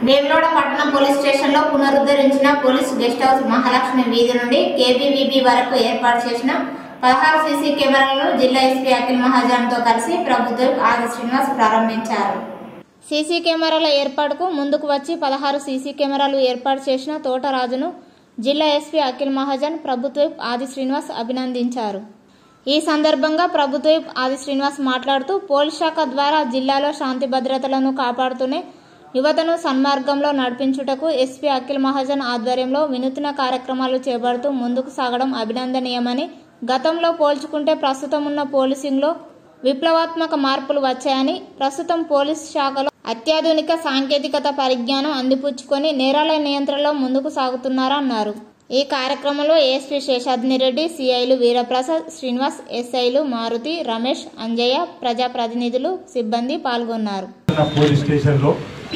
వేములవాడ పట్టణం పోలీస్ స్టేషన్లో పునరుద్ధరించిన పోలీస్ గెస్ట్ హౌస్ మహాలక్ష్మి వీధి నుండి కేబీవీబీ వరకు ఏర్పాటు చేసిన పదహారు సీసీ కెమెరాలను జిల్లా ఎస్పీ అఖిల్ మహాజన్తో కలిసి ప్రభుత్వం ఆది శ్రీనివాస్ ప్రారంభించారు సీసీ కెమెరాల ఏర్పాటుకు ముందుకు వచ్చి పదహారు సీసీ కెమెరాలు ఏర్పాటు చేసిన తోటరాజును జిల్లా ఎస్పీ అఖిల్ మహాజన్ ప్రభుత్వ ఆది శ్రీనివాస్ అభినందించారు ఈ సందర్భంగా ప్రభుత్వ ఆది శ్రీనివాస్ మాట్లాడుతూ పోలీస్ శాఖ ద్వారా జిల్లాలో శాంతి భద్రతలను కాపాడుతూనే యువతను సన్మార్గంలో నడిపించుటకు ఎస్పీ అఖిల్ మహాజన్ ఆధ్వర్యంలో వినూత్న కార్యక్రమాలు చేపడుతూ ముందుకు సాగడం అభినందనీయమని గతంలో పోల్చుకుంటే ప్రస్తుతం ఉన్న పోలీసింగ్లో విప్లవాత్మక మార్పులు వచ్చాయని ప్రస్తుతం పోలీస్ శాఖలో అత్యాధునిక సాంకేతికత పరిజ్ఞానం అందిపుచ్చుకొని నేరాల నియంత్రణలో ముందుకు సాగుతున్నారన్నారు ఈ కార్యక్రమంలో ఏఎస్పీ శేషాద్ని రెడ్డి సిఐలు వీరప్రసాద్ శ్రీనివాస్ ఎస్ఐలు మారుతి రమేష్ అంజయ్య ప్రజాప్రతినిధులు సిబ్బంది పాల్గొన్నారు ఉన్న పోలీస్ స్టేషన్లో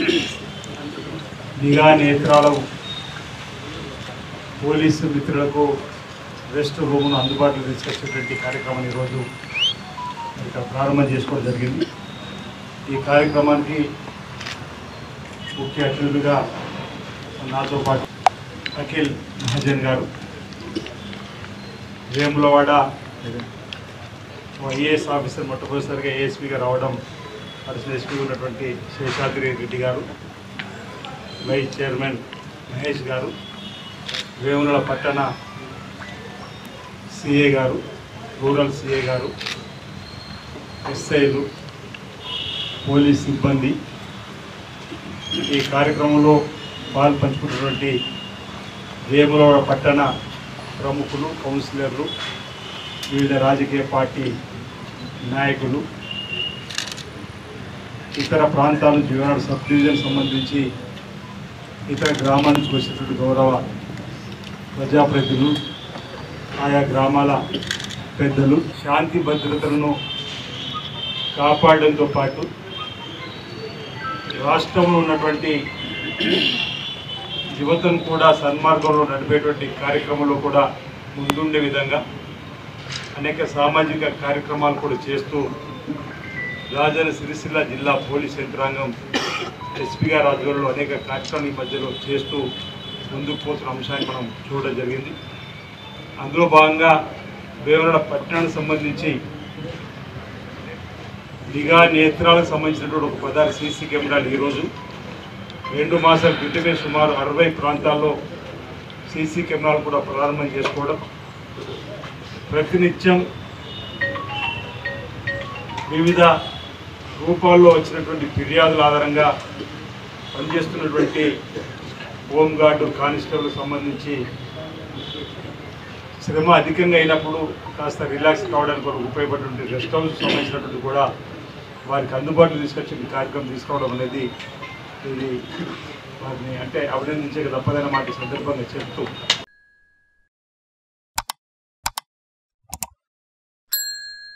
నిఘా నేత్రాల పోలీసు మిత్రులకు రెస్ట్ రూమ్ను అందుబాటులో తీసుకొచ్చేటువంటి కార్యక్రమం ఈరోజు ఇక్కడ ప్రారంభం చేసుకోవడం జరిగింది ఈ కార్యక్రమానికి ముఖ్య అతిథులుగా నాతో పాటు అఖిల్ మహాజన్ గారు వేములవాడ ఐఏఎస్ ఆఫీసర్ మొట్టమొదటిసారిగా ఏఎస్పీగా రావడం అడిషనల్ ఎస్పీ ఉన్నటువంటి శేషాద్రి రెడ్డి గారు వైస్ చైర్మన్ మహేష్ గారు వేముల పట్టణ సిఏ గారు రూరల్ సిఏ గారు ఎస్ఐలు పోలీస్ సిబ్బంది ఈ కార్యక్రమంలో పాలు పంచుకున్నటువంటి వేములవాడ పట్టణ ప్రముఖులు కౌన్సిలర్లు వివిధ రాజకీయ పార్టీ నాయకులు ఇతర ప్రాంతాల నుంచి వివరాడు సబ్ డివిజన్ సంబంధించి ఇతర గ్రామాల నుంచి వచ్చినటువంటి గౌరవ ప్రజాప్రతినిధులు ఆయా గ్రామాల పెద్దలు శాంతి భద్రతలను కాపాడడంతో పాటు రాష్ట్రంలో ఉన్నటువంటి యువతను కూడా సన్మార్గంలో నడిపేటువంటి కార్యక్రమంలో కూడా ముందుండే విధంగా అనేక సామాజిక కార్యక్రమాలు కూడా చేస్తూ రాజన్న సిరిసిల్ల జిల్లా పోలీస్ యంత్రాంగం ఎస్పీ గారి ఆధ్వర్యంలో అనేక కార్యక్రమాలు ఈ మధ్యలో చేస్తూ ముందుకు పోతున్న అంశాన్ని మనం చూడడం జరిగింది అందులో భాగంగా వేమన పట్టణానికి సంబంధించి నిఘా నేత్రాలకు సంబంధించినటువంటి ఒక పదహారు సీసీ కెమెరాలు ఈరోజు రెండు మాసాల క్రితమే సుమారు అరవై ప్రాంతాల్లో సీసీ కెమెరాలు కూడా ప్రారంభం చేసుకోవడం ప్రతినిత్యం వివిధ రూపాల్లో వచ్చినటువంటి ఫిర్యాదుల ఆధారంగా పనిచేస్తున్నటువంటి హోంగార్డు కానిస్టేబుల్ సంబంధించి శ్రమ అధికంగా అయినప్పుడు కాస్త రిలాక్స్ కావడానికి కొరకు ఉపయోగపడినటువంటి రెస్ట్ హౌస్ సంబంధించినటువంటి కూడా వారికి అందుబాటులో తీసుకొచ్చిన కార్యక్రమం తీసుకోవడం అనేది ఇది వారిని అంటే అభినందించక తప్పదన్న మాట ఈ సందర్భంగా చెప్తూ